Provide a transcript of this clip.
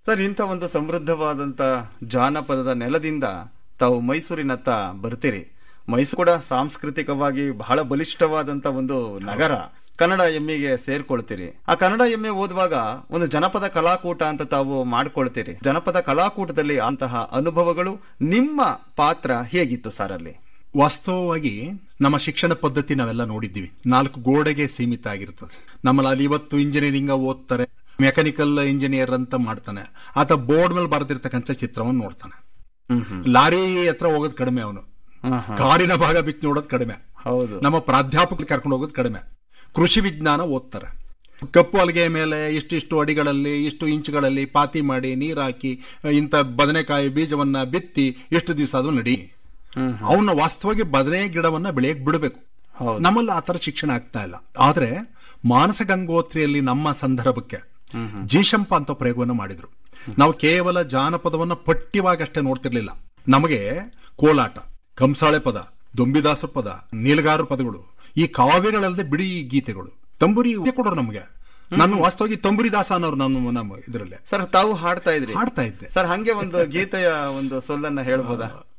Sir ಇಂಥ ಒಂದು ಸಮೃದ್ಧವಾದಂತ ಜಾನಪದದ ನೆಲದಿಂದ ತಾವು ಮೈಸೂರಿನತ್ತ ಬರ್ತೀರಿ ಮೈಸೂರು ಕೂಡ ಸಾಂಸ್ಕೃತಿಕವಾಗಿ ಬಹಳ ಬಲಿಷ್ಠವಾದಂತ ಒಂದು ನಗರ ಕನ್ನಡ ಎಮ್ಮೆಗೆ ಸೇರ್ಕೊಳ್ತೀರಿ ಆ ಕನ್ನಡ ಎಮ್ಮೆ ಓದುವಾಗ ಒಂದು ಜನಪದ ಕಲಾಕೂಟ ಅಂತ ತಾವು ಮಾಡ್ಕೊಳ್ತೀರಿ ಜನಪದ ಕಲಾಕೂಟದಲ್ಲಿ ಅಂತಹ ಅನುಭವಗಳು ನಿಮ್ಮ ಪಾತ್ರ ಹೇಗಿತ್ತು ಸರ್ ಅಲ್ಲಿ ವಾಸ್ತವವಾಗಿ ನಮ್ಮ ಶಿಕ್ಷಣ ಪದ್ಧತಿ ನಾವೆಲ್ಲ ನೋಡಿದ್ದೀವಿ ನಾಲ್ಕು ಗೋಡೆಗೆ ಸೀಮಿತ ಆಗಿರ್ತದೆ ನಮ್ಮಲ್ಲಿ ಅಲ್ಲಿ ಇವತ್ತು ಇಂಜಿನಿಯರಿಂಗ್ ಓದ್ತಾರೆ ಮೆಕ್ಯಾನಿಕಲ್ ಇಂಜಿನಿಯರ್ ಅಂತ ಮಾಡ್ತಾನೆ ಆತ ಬೋರ್ಡ್ ಮೇಲೆ ಬರೆದಿರ್ತಕ್ಕಂಥ ಚಿತ್ರವನ್ನು ನೋಡ್ತಾನೆ ಲಾರಿ ಹತ್ರ ಹೋಗೋದು ಕಡಿಮೆ ಅವನು ಕಾರಿನ ಭಾಗ ಬಿಚ್ಚಿ ನೋಡೋದು ಕಡಿಮೆ ಹೌದು ನಮ್ಮ ಪ್ರಾಧ್ಯಾಪಕರು ಕರ್ಕೊಂಡು ಹೋಗೋದು ಕಡಿಮೆ ಕೃಷಿ ವಿಜ್ಞಾನ ಓದ್ತಾರೆ ಕಪ್ಪು ಅಲ್ಗೆ ಮೇಲೆ ಇಷ್ಟಿಷ್ಟು ಅಡಿಗಳಲ್ಲಿ ಇಷ್ಟು ಇಂಚುಗಳಲ್ಲಿ ಪಾತಿ ಮಾಡಿ ನೀರು ಹಾಕಿ ಇಂಥ ಬದನೆಕಾಯಿ ಬೀಜವನ್ನ ಬಿತ್ತಿ ಎಷ್ಟು ದಿವಸ ಅದು ನಡಿ ಅವನ್ನ ವಾಸ್ತವವಾಗಿ ಬದನೆ ಗಿಡವನ್ನ ಬೆಳೆಯಕ್ ಬಿಡಬೇಕು ಹೌದು. ನಮ್ಮಲ್ಲಿ ಆ ತರ ಶಿಕ್ಷಣ ಆಗ್ತಾ ಇಲ್ಲ ಆದ್ರೆ ಮಾನಸ ಗಂಗೋತ್ರಿಯಲ್ಲಿ ನಮ್ಮ ಸಂದರ್ಭಕ್ಕೆ ಜೀಶಂಪ ಅಂತ ಪ್ರಯೋಗವನ್ನು ಮಾಡಿದ್ರು ನಾವು ಕೇವಲ ಜಾನಪದವನ್ನ ಪಠ್ಯವಾಗಿ ಅಷ್ಟೇ ನೋಡ್ತಿರ್ಲಿಲ್ಲ ನಮಗೆ ಕೋಲಾಟ ಕಂಸಾಳೆ ಪದ ದೊಂಬಿದಾಸ ಪದ ನೀಲಗಾರ ಪದಗಳು ಈ ಕಾವ್ಯಗಳಲ್ಲದೆ ಬಿಡಿ ಗೀತೆಗಳು ತಂಬುರಿ ಕೊಡೋರು ನಮಗೆ ನಾನು ವಾಸ್ತವವಾಗಿ ತಂಬುರಿ ದಾಸ ಅನ್ನೋರು ನಮ್ಮ ನಮ್ಮ ಇದರಲ್ಲಿ ಸರ್ ತಾವು ಹಾಡ್ತಾ ಇದ್ರಿ ಹಾಡ್ತಾ ಇದ್ದೆ ಸರ್ ಹಂಗೆ ಒಂದು ಗೀತೆಯ ಒಂದು ಸೊಲ್ಲನ್ನ ಹೇಳ್ಬೋದಾ